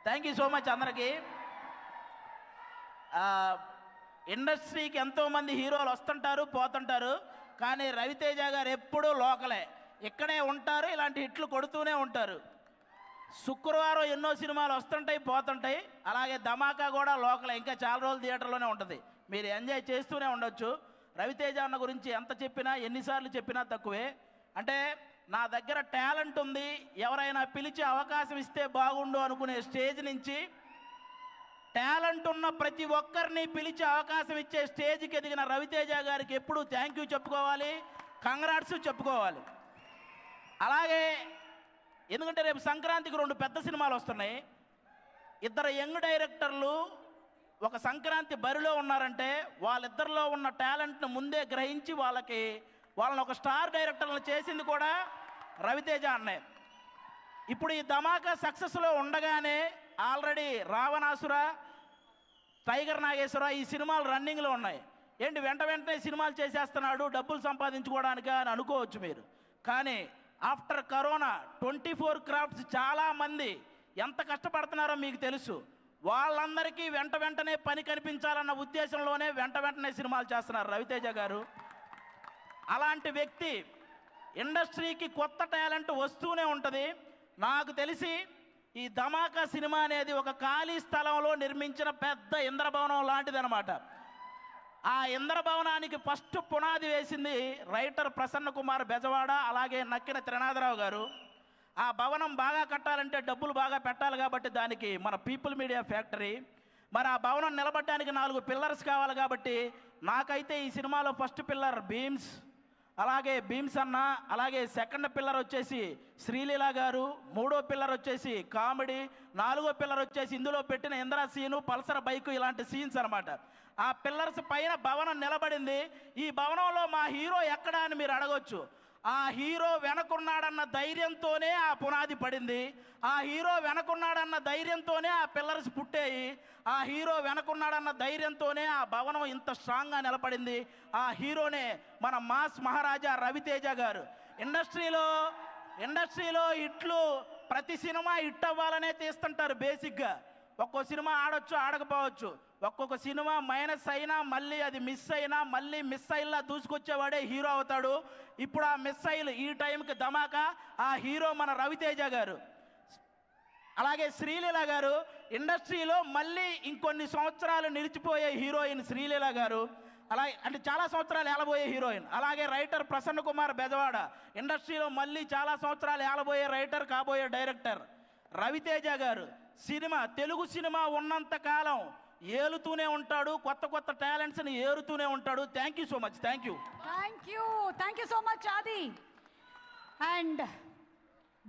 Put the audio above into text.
thank you so much అందరికీ ఆ, ఇండస్ట్రీకి ఎంతోమంది హీరోలు వస్తుంటారు పోతుంటారు కానీ రవితేజ గారు ఎప్పుడూ లోకలే ఇక్కడే ఉంటారు ఇలాంటి హిట్లు కొడుతూనే ఉంటారు శుక్రవారం ఎన్నో సినిమాలు వస్తుంటాయి పోతుంటాయి అలాగే ధమాకా కూడా లోకల్ ఇంకా చాలా రోజులు థియేటర్లోనే ఉంటుంది మీరు ఎంజాయ్ చేస్తూనే ఉండొచ్చు రవితేజ అన్న గురించి ఎంత చెప్పినా ఎన్నిసార్లు చెప్పినా తక్కువే అంటే నా దగ్గర టాలెంట్ ఉంది ఎవరైనా పిలిచి అవకాశం ఇస్తే బాగుండు అనుకునే స్టేజ్ నుంచి టాలెంట్ ఉన్న ప్రతి ఒక్కరిని పిలిచి అవకాశం ఇచ్చే స్టేజ్కి ఎదిగిన రవితేజ గారికి ఎప్పుడూ థ్యాంక్ యూ చెప్పుకోవాలి కంగ్రాట్స్ చెప్పుకోవాలి అలాగే ఎందుకంటే రేపు సంక్రాంతికి రెండు పెద్ద సినిమాలు వస్తున్నాయి ఇద్దరు యంగ్ డైరెక్టర్లు ఒక సంక్రాంతి బరిలో ఉన్నారంటే వాళ్ళిద్దరిలో ఉన్న టాలెంట్ను ముందే గ్రహించి వాళ్ళకి వాళ్ళని ఒక స్టార్ డైరెక్టర్లు చేసింది కూడా రవితేజ అన్నే ఇప్పుడు ఈ ధమాకా సక్సెస్లో ఉండగానే ఆల్రెడీ రావణాసుర టైగర్ నాగేశ్వర ఈ సినిమాలు రన్నింగ్లో ఉన్నాయి ఏంటి వెంట వెంటనే సినిమాలు చేసేస్తున్నాడు డబ్బులు సంపాదించుకోవడానికి అని అనుకోవచ్చు మీరు కానీ after corona twenty four crafts చాలామంది ఎంత కష్టపడుతున్నారో మీకు తెలుసు వాళ్ళందరికీ వెంట వెంటనే పని కనిపించాలన్న ఉద్దేశంలోనే వెంట వెంటనే సినిమాలు చేస్తున్నారు రవితేజ గారు అలాంటి వ్యక్తి ఇండస్ట్రీకి కొత్త టాలెంట్ వస్తూనే ఉంటుంది నాకు తెలిసి ఈ ధమాకా సినిమా అనేది ఒక ఖాళీ స్థలంలో నిర్మించిన పెద్ద ఇంద్రభవనం లాంటిదన్నమాట ఆ ఇంద్రభవనానికి ఫస్ట్ పునాది వేసింది రైటర్ ప్రసన్న కుమార్ బెజవాడ అలాగే నక్కిన త్రినాథరావు గారు ఆ భవనం బాగా కట్టాలంటే డబ్బులు బాగా పెట్టాలి కాబట్టి దానికి మన పీపుల్ మీడియా ఫ్యాక్టరీ మరి ఆ భవనం నిలబడడానికి నాలుగు పిల్లర్స్ కావాలి కాబట్టి నాకైతే ఈ సినిమాలో ఫస్ట్ పిల్లర్ బీమ్స్ అలాగే భీమ్స్ అన్న అలాగే సెకండ్ పిల్లర్ వచ్చేసి శ్రీలీల గారు మూడో పిల్లర్ వచ్చేసి కామెడీ నాలుగో పిల్లర్ వచ్చేసి ఇందులో పెట్టిన ఇంద్రా సీను పల్సర్ బైక్ ఇలాంటి సీన్స్ అన్నమాట ఆ పిల్లర్స్ పైన భవనం నిలబడింది ఈ భవనంలో మా హీరో ఎక్కడా అని మీరు అడగొచ్చు ఆ హీరో వెనకున్నాడన్న ధైర్యంతోనే ఆ పునాది పడింది ఆ హీరో వెనకున్నాడన్న ధైర్యంతోనే ఆ పిల్లర్స్ పుట్టాయి ఆ హీరో వెనకున్నాడన్న ధైర్యంతోనే ఆ భవనం ఇంత స్ట్రాంగ్గా నిలబడింది ఆ హీరోనే మన మాస్ మహారాజా రవితేజ గారు ఇండస్ట్రీలో ఇండస్ట్రీలో ఇట్లు ప్రతి సినిమా హిట్ అవ్వాలనే తీస్తుంటారు బేసిక్గా ఒక్కో సినిమా ఆడొచ్చు ఆడకపోవచ్చు ఒక్కొక్క సినిమా మైనస్ అయినా మళ్ళీ అది మిస్ అయినా మళ్ళీ మిస్ అయిల్లా దూసుకొచ్చేవాడే హీరో అవుతాడు ఇప్పుడు ఆ మిస్ అయిల్ ఈ టైంకి ధమాకా ఆ హీరో మన రవితేజ గారు అలాగే శ్రీలీల గారు ఇండస్ట్రీలో మళ్ళీ ఇంకొన్ని సంవత్సరాలు నిలిచిపోయే హీరోయిన్ శ్రీలీల గారు అలాగే అంటే చాలా సంవత్సరాలు ఏలబోయే హీరోయిన్ అలాగే రైటర్ ప్రసన్న కుమార్ బెజవాడ ఇండస్ట్రీలో మళ్ళీ చాలా సంవత్సరాలు ఏలబోయే రైటర్ కాబోయే director Ravi Teja garu cinema Telugu cinema ఉన్నంత కాలం ఏలుతూనే ఉంటాడు కొత్త కొత్త టాలెంట్స్ని ఏరుతూనే ఉంటాడు thank you so much thank you thank you thank you so much Aadi and